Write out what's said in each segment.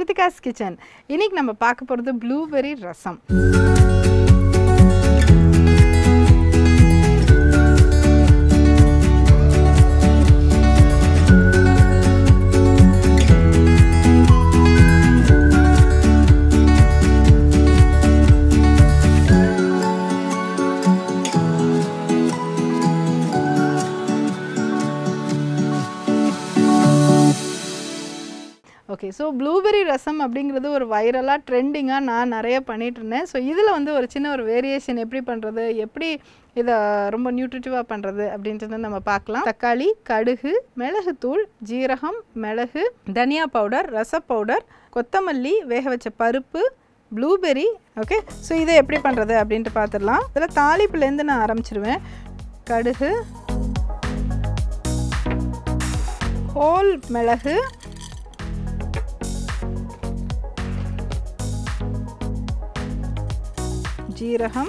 Kiruthika's kitchen இன்னைக்கு நம்ம பார்க்க போகிறது blueberry rasam okay so blueberry rasam அப்படிங்கிறது ஒரு வைரலாக ட்ரெண்டிங்காக நான் நிறைய பண்ணிட்டு இருந்தேன் ஸோ இதில் வந்து ஒரு சின்ன ஒரு வேரியேஷன் எப்படி பண்ணுறது எப்படி இதை ரொம்ப நியூட்ரிட்டிவாக பண்ணுறது அப்படின்றத நம்ம பார்க்கலாம் தக்காளி கடுகு மிளகுத்தூள் ஜீரகம் மிளகு தனியா பவுடர் ரச பவுடர் கொத்தமல்லி வேக வச்ச பருப்பு ப்ளூபெர்ரி ஓகே ஸோ இதை எப்படி பண்ணுறது அப்படின்ட்டு பார்த்துடலாம் இதில் தாளிப்புலேருந்து நான் ஆரம்பிச்சிருவேன் கடுகு ஹோல் மிளகு ஜீரகம்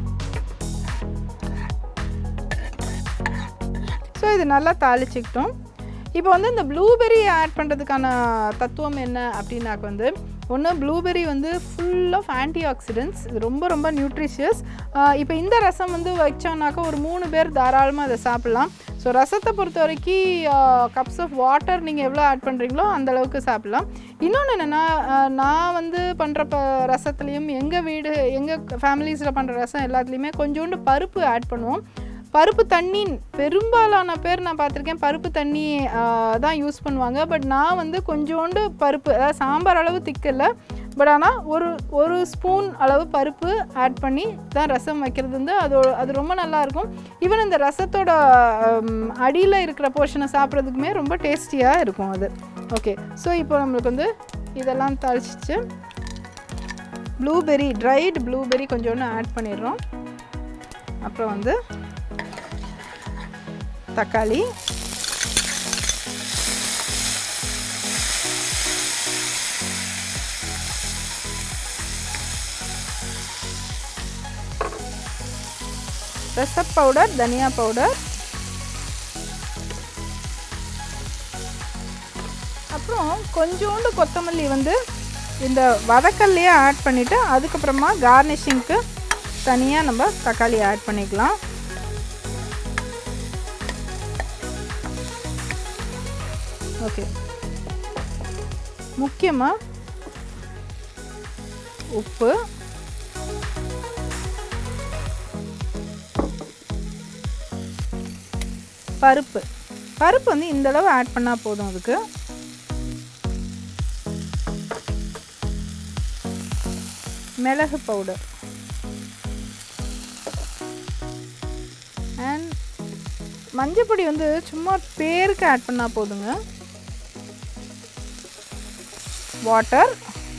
ஸோ இது நல்லா தாளிச்சிக்கிட்டோம் இப்போ வந்து இந்த ப்ளூபெர்ரி ஆட் பண்ணுறதுக்கான தத்துவம் என்ன அப்படின்னாக்க வந்து ஒன்று ப்ளூபெர்ரி வந்து ஃபுல் ஆஃப் ஆன்டி ஆக்சிடென்ட்ஸ் இது ரொம்ப ரொம்ப நியூட்ரிஷியஸ் இப்போ இந்த ரசம் வந்து வச்சோம்னாக்கா ஒரு மூணு பேர் தாராளமாக அதை சாப்பிட்லாம் ஸோ ரசத்தை பொறுத்த வரைக்கும் கப்ஸ் ஆஃப் வாட்டர் நீங்கள் எவ்வளோ ஆட் பண்ணுறீங்களோ அந்த அளவுக்கு சாப்பிட்லாம் இன்னொன்று என்னென்னா நான் வந்து பண்ணுற ப ரசத்துலேயும் எங்கள் வீடு எங்கள் ஃபேமிலிஸில் பண்ணுற ரசம் எல்லாத்துலேயுமே கொஞ்சோண்டு பருப்பு ஆட் பண்ணுவோம் பருப்பு தண்ணி பெரும்பாலான பேர் நான் பார்த்துருக்கேன் பருப்பு தண்ணி தான் யூஸ் பண்ணுவாங்க பட் நான் வந்து கொஞ்சோண்டு பருப்பு அதாவது சாம்பார் அளவு திக்கல பட் ஆனால் ஒரு ஒரு ஸ்பூன் அளவு பருப்பு ஆட் பண்ணி தான் ரசம் வைக்கிறது வந்து அது அது ரொம்ப நல்லாயிருக்கும் ஈவன் இந்த ரசத்தோட அடியில் இருக்கிற போர்ஷனை சாப்பிட்றதுக்குமே ரொம்ப டேஸ்டியாக இருக்கும் அது ஓகே ஸோ இப்போ நம்மளுக்கு வந்து இதெல்லாம் தழிச்சிச்சு ப்ளூபெர்ரி ட்ரைடு ப்ளூபெர்ரி கொஞ்சோண்டு ஆட் பண்ணிடுறோம் அப்புறம் வந்து தக்காளி ரசப் பவுடர் தனியா பவுடர் அப்புறம் கொஞ்சோண்டு கொத்தமல்லி வந்து இந்த வதக்கல்லையே ஆட் பண்ணிவிட்டு அதுக்கப்புறமா கார்னிஷிங்க்கு தனியாக நம்ம தக்காளி ஆட் பண்ணிக்கலாம் ஓகே முக்கியமாக உப்பு பருப்பு பருப்பு வந்து இந்த அளவு ஆட் பண்ணால் போதும் அதுக்கு மிளகு பவுடர் அண்ட் மஞ்சப்பொடி வந்து சும்மா பேருக்கு ஆட் பண்ணால் போதுங்க வாட்டர்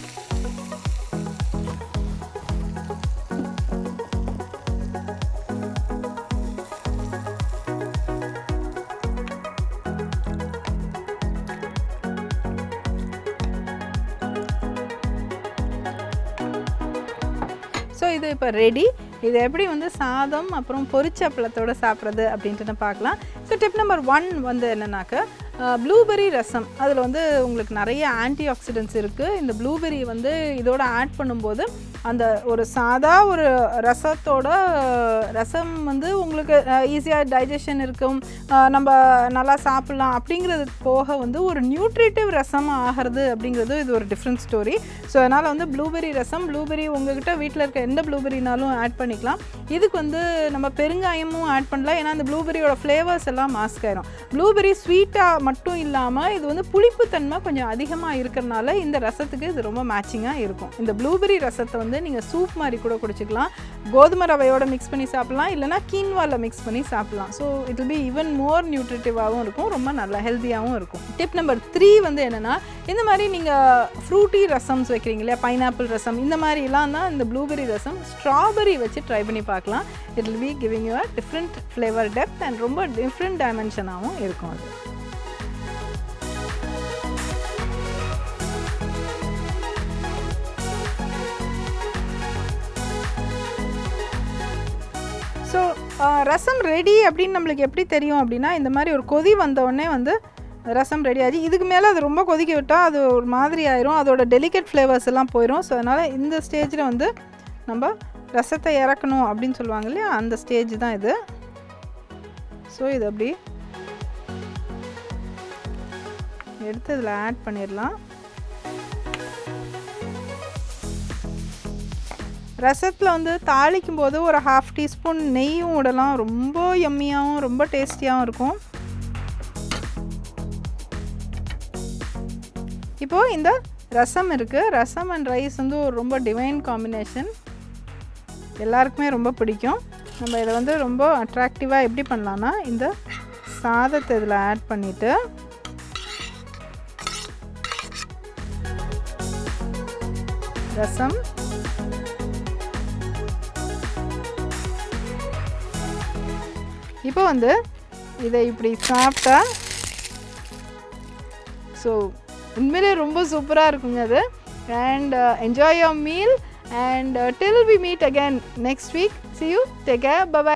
ஸோ இது இப்போ ரெடி இது எப்படி வந்து சாதம் அப்புறம் பொரிச்ச அப்பளத்தோடு சாப்பிட்றது அப்படின்ட்டு பார்க்கலாம் ஸோ டிப் நம்பர் ஒன் வந்து என்னன்னாக்க ப்ளூபெர்ரி ரசம் அதில் வந்து உங்களுக்கு நிறைய ஆன்டி ஆக்சிடென்ட்ஸ் இருக்குது இந்த ப்ளூபெர்ரி வந்து இதோட ஆட் பண்ணும்போது அந்த ஒரு சாதா ஒரு ரசத்தோட ரசம் வந்து உங்களுக்கு ஈஸியாக டைஜஷன் இருக்கும் நம்ம நல்லா சாப்பிட்லாம் அப்படிங்கிறது போக வந்து ஒரு நியூட்ரிட்டிவ் ரசம் ஆகிறது அப்படிங்கிறது இது ஒரு டிஃப்ரெண்ட் ஸ்டோரி ஸோ அதனால் வந்து ப்ளூபெர்ரி ரசம் ப்ளூபெர்ரி உங்ககிட்ட வீட்டில் இருக்க எந்த ப்ளூபெர்ரினாலும் ஆட் பண்ணிக்கலாம் இதுக்கு வந்து நம்ம பெருங்காயமும் ஆட் பண்ணலாம் ஏன்னா அந்த ப்ளூபெர்ரியோட ஃப்ளேவர்ஸ் எல்லாம் மாஸ்க் ஆயிரும் ப்ளூபெர்ரி ஸ்வீட்டாக மட்டும் இல்லாமல் இது வந்து புளிப்புத்தன்மை கொஞ்சம் அதிகமாக இருக்கிறனால இந்த ரசத்துக்கு இது ரொம்ப மேட்சிங்காக இருக்கும் இந்த ப்ளூபெர்ரி ரசத்தை வந்து நீங்கள் சூப் மாதிரி கூட குடிச்சிக்கலாம் கோதுமை ரவையோட மிக்ஸ் பண்ணி சாப்பிட்லாம் இல்லைனா கீன்வாவில் மிக்ஸ் பண்ணி சாப்பிட்லாம் so it will be even more நியூட்ரிட்டிவாகவும் இருக்கும் ரொம்ப நல்லா ஹெல்த்தியாகவும் இருக்கும் டிப் நம்பர் த்ரீ வந்து என்னென்னா இந்த மாதிரி நீங்கள் ஃப்ரூட்டி ரசம்ஸ் வைக்கிறீங்க இல்லையா பைனாப்பிள் ரசம் இந்த மாதிரிலாம் தான் இந்த ப்ளூபெர்ரி ரசம் ஸ்ட்ராபெரி வச்சு ட்ரை பண்ணி பார்க்கலாம் it will be giving you a different flavour depth and ரொம்ப டிஃப்ரெண்ட் டைமென்ஷனாகவும் இருக்கும் அது ஸோ ரசம் ரெடி அப்படின்னு நம்மளுக்கு எப்படி தெரியும் அப்படின்னா இந்த மாதிரி ஒரு கொதி வந்த உடனே வந்து ரசம் ரெடி ஆச்சு இதுக்கு மேலே அது ரொம்ப கொதிக்க விட்டால் அது ஒரு மாதிரி ஆயிரும் அதோட டெலிகேட் ஃப்ளேவர்ஸ் எல்லாம் போயிடும் ஸோ அதனால் இந்த ஸ்டேஜில் வந்து நம்ம ரசத்தை இறக்கணும் அப்படின்னு சொல்லுவாங்க இல்லையா அந்த ஸ்டேஜ் தான் இது ஸோ இது அப்படி எடுத்து இதில் ஆட் பண்ணிடலாம் ரசத்தில் வந்து தாளிக்கும் போது ஒரு ஹாஃப் டீஸ்பூன் நெய்யும் விடலாம் ரொம்ப எம்மியாகவும் ரொம்ப டேஸ்டியாகவும் இருக்கும் இப்போது இந்த ரசம் இருக்குது ரசம் அண்ட் ரைஸ் வந்து ஒரு ரொம்ப டிவைன் காம்பினேஷன் எல்லாருக்குமே ரொம்ப பிடிக்கும் நம்ம இதை வந்து ரொம்ப அட்ராக்டிவாக எப்படி பண்ணலான்னா இந்த சாதத்தை இதில் ஆட் பண்ணிவிட்டு ரசம் இப்போ வந்து இதை இப்படி சாப்பிட்டா ஸோ உண்மையிலே ரொம்ப சூப்பராக இருக்குங்க அது and enjoy your meal and till we meet again next week see you take care bye bye